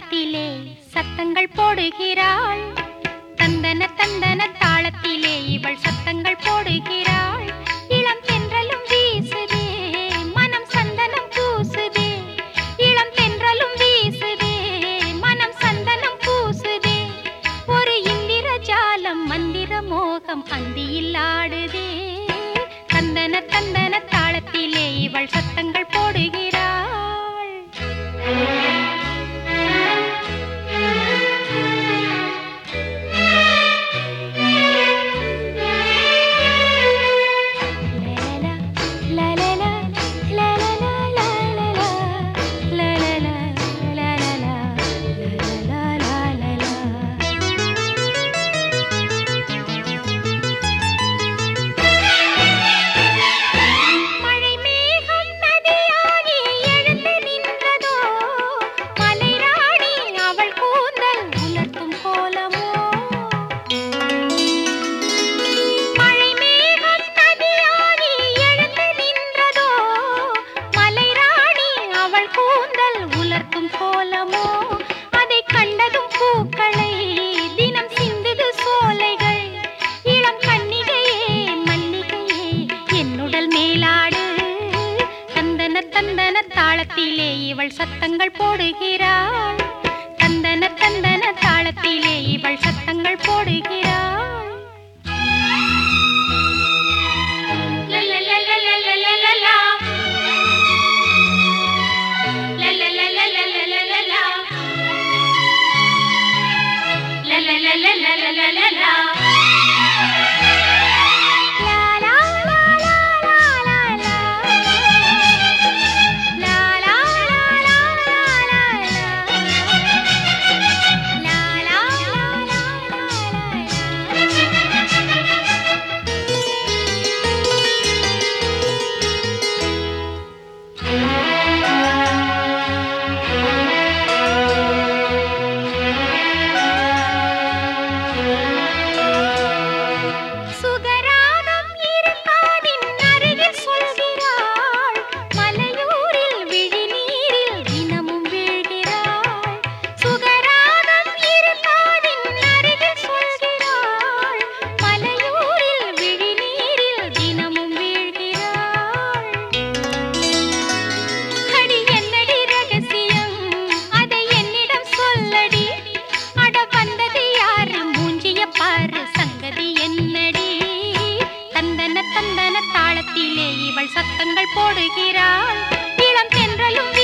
தாளத்திலே சத்தங்கள் போடுகிறாள் தந்தன தந்தன தாளத்திலே இவள் சத்தங்கள் போடுகிறாள் இளம் தென்றலும் வீசுதே மனம் சந்தனம் பூசுதே இளம் தென்றலும் வீசுதே மனம் சந்தனம் பூசுதே ஒரு இந்திர ஜாலம் மந்திர மோகம் அந்தியில் ஆடுதே தந்தன தந்தன தாளத்திலே இவள் சத்தங்கள் போடுகிறாள் மழை மேகம் நதியாகி எழுந்து நின்றதோ மலைராணி அவள் கூந்தல் உலர்த்தும் கோலமோ மழை மேகம் நதியாகி எழுந்து நின்றதோ மலைராணி அவள் கூந்தல் உலர்த்தும் கோலமோ அதை கண்டதும் பூக்களை தினம் சிந்துது சோலைகள் இளம் கன்னிகையே மல்லிகையே என்னுடல் மேலாடு தந்தன தந்தன தாளத்திலே இவள் சத்தங்கள் போடுகிறாள் தந்தன தந்தன தாளத்திலே இவள் சத்தங்கள் போடுகிறாள் லலலலலலலலலா. லலலலலலலலலா. லலலலலலலலலா. லா லா லா லா லா லா லா. லா லா லா லா லா லா லா. லா லா லா லா லா லா. சுகராகம் இருக்காதின் அருகில் சொல்கிறாள் மலையூரில் விழிநீரில் தினமும் வீழ்கிறாள் சுகராகம் இருக்காதின் அருகில் சொல்கிறாள் மலையூரில் விழிநீரில் தினமும் வீழ்கிறாள் அடி என்னடி ரகசியம் அதை என்னிடம் சொல்லடி அட வந்தது யாரு மூஞ்சிய பாரு சங்கதி என்னடி தந்தன தந்தன தாளத்திலே இவள் சத்தங்கள் போடுகிறாள் இளம் தென்றலும்